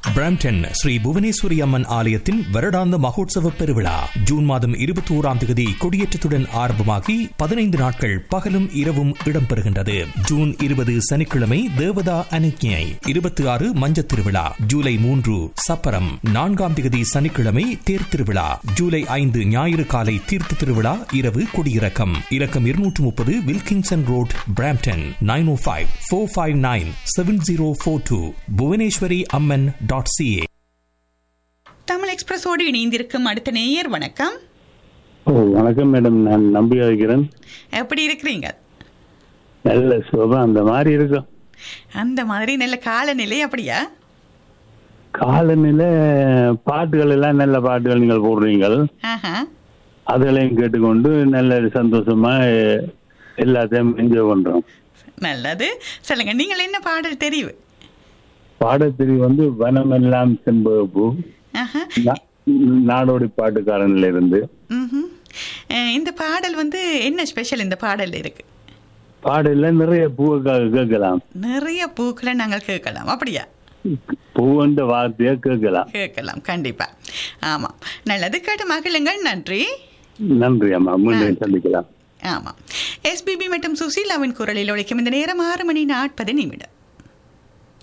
Brampton Sri Bhuvaneswari அம்மன் ஆலயத்தின் வருடாந்த மகோத்சவ பெருவிழா ஜூன் மாதம் இருபத்தி ஓராம் தேதி கொடியேற்றத்துடன் ஆரம்பமாகி பதினைந்து நாட்கள் பகலும் இரவும் இடம்பெறுகின்றது ஜூன் இருபது சனிக்கிழமை தேவதா அனுக்ஞை இருபத்தி ஆறு மஞ்சத் திருவிழா ஜூலை மூன்று சப்பரம் நான்காம் தேதி சனிக்கிழமை தேர் திருவிழா ஜூலை ஐந்து ஞாயிறு காலை தீர்த்த திருவிழா இரவு கொடியிறக்கம் இறக்கம் இருநூற்று முப்பது Wilkinson road Brampton nine o five four five nine seven zero four two Bhuvaneswari Amman dot CA Tamil எக்ஸ்பிரஸோடு இணைந்திருக்கும் அடுத்த நேயர் வணக்கம் ஓ வணக்கம் மேடம் நான் நம்பி வைக்கிறேன் எப்படி இருக்கிறீங்க நல்ல சுகம் அந்த மாதிரி இருக்கும் அந்த மாதிரி நல்ல காலநிலை அப்படியா காலநிலை பாட்டுகள் எல்லாம் நல்ல பாட்டுகள் நீங்கள் போடுறீங்க ஆஹா அதெல்லாம் கேட்டுக்கொண்டு நல்ல சந்தோஷமா அஹ், எல்லாத்தையும் என்ஜாய் பண்றோம் நல்லது சொல்லுங்க நீங்கள் என்ன பாடல் தெரிவு பாடத்திரி வந்து வனமெல்லாம் செண்பகப்பூ ஆஹா நா- நாடோடி பாட்டுக்காரன்ல இருந்து ம்ஹும். அஹ், இந்த பாடல் வந்து என்ன ஸ்பெஷல் இந்த பாடல் இருக்கு பாடல்ல நிறைய பூவை கே- கேட்கலாம் நிறைய பூக்களை நாங்கள் கேட்கலாம் அப்படியா பூவன்ற வார்த்தையை கேட்கலாம் கேட்கலாம் கண்டிப்பா ஆமாம் நல்லது கேட்டு மகிழுங்கள் நன்றி நன்றி அம்மா மீண்டும் சந்திக்கலாம் ஆமாம் எஸ்பிபி மற்றும் சுசீலாவின் குரலில் ஒழிக்கும் இந்த நேரம் ஆறு மணி நாற்பது நிமிடம்